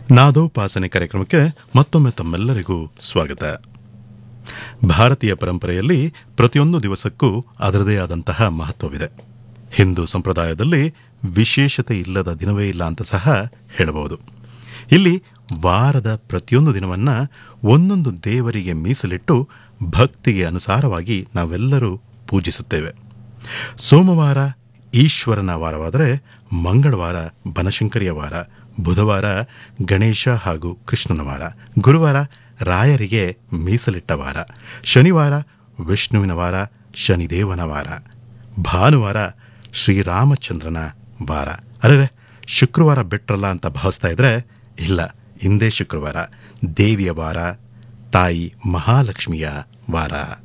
ನಾದೋಪಾಸನೆ ಕಾರ್ಯಕ್ರಮಕ್ಕೆ ಮತ್ತೊಮ್ಮೆ ತಮ್ಮೆಲ್ಲರಿಗೂ ಸ್ವಾಗತ ಭಾರತೀಯ ಪರಂಪರೆಯಲ್ಲಿ ಪ್ರತಿಯೊಂದು ದಿವಸಕ್ಕೂ ಅದರದೇ ಆದಂತಹ ಮಹತ್ವವಿದೆ ಹಿಂದೂ ಸಂಪ್ರದಾಯದಲ್ಲಿ ವಿಶೇಷತೆ ಇಲ್ಲದ ದಿನವೇ ಇಲ್ಲ ಅಂತ ಸಹ ಹೇಳಬಹುದು ಇಲ್ಲಿ ವಾರದ ಪ್ರತಿಯೊಂದು ದಿನವನ್ನ ಒಂದೊಂದು ದೇವರಿಗೆ ಮೀಸಲಿಟ್ಟು ಭಕ್ತಿಗೆ ಅನುಸಾರವಾಗಿ ನಾವೆಲ್ಲರೂ ಪೂಜಿಸುತ್ತೇವೆ ಸೋಮವಾರ ಈಶ್ವರನ ವಾರವಾದರೆ ಮಂಗಳವಾರ ಬನಶಂಕರಿಯ ವಾರ ಬುಧವಾರ ಗಣೇಶ ಹಾಗೂ ಕೃಷ್ಣನ ವಾರ ಗುರುವಾರ ರಾಯರಿಗೆ ಮೀಸಲಿಟ್ಟ ವಾರ ಶನಿವಾರ ವಿಷ್ಣುವಿನ ವಾರ ಶನಿದೇವನ ವಾರ ಭಾನುವಾರ ಶ್ರೀರಾಮಚಂದ್ರನ ವಾರ ಅರೆ ಶುಕ್ರವಾರ ಬಿಟ್ರಲ್ಲ ಅಂತ ಭಾವಿಸ್ತಾ ಇದ್ರೆ ಇಲ್ಲ ಇಂದೇ ಶುಕ್ರವಾರ ದೇವಿಯ ವಾರ ತಾಯಿ ಮಹಾಲಕ್ಷ್ಮಿಯ ವಾರ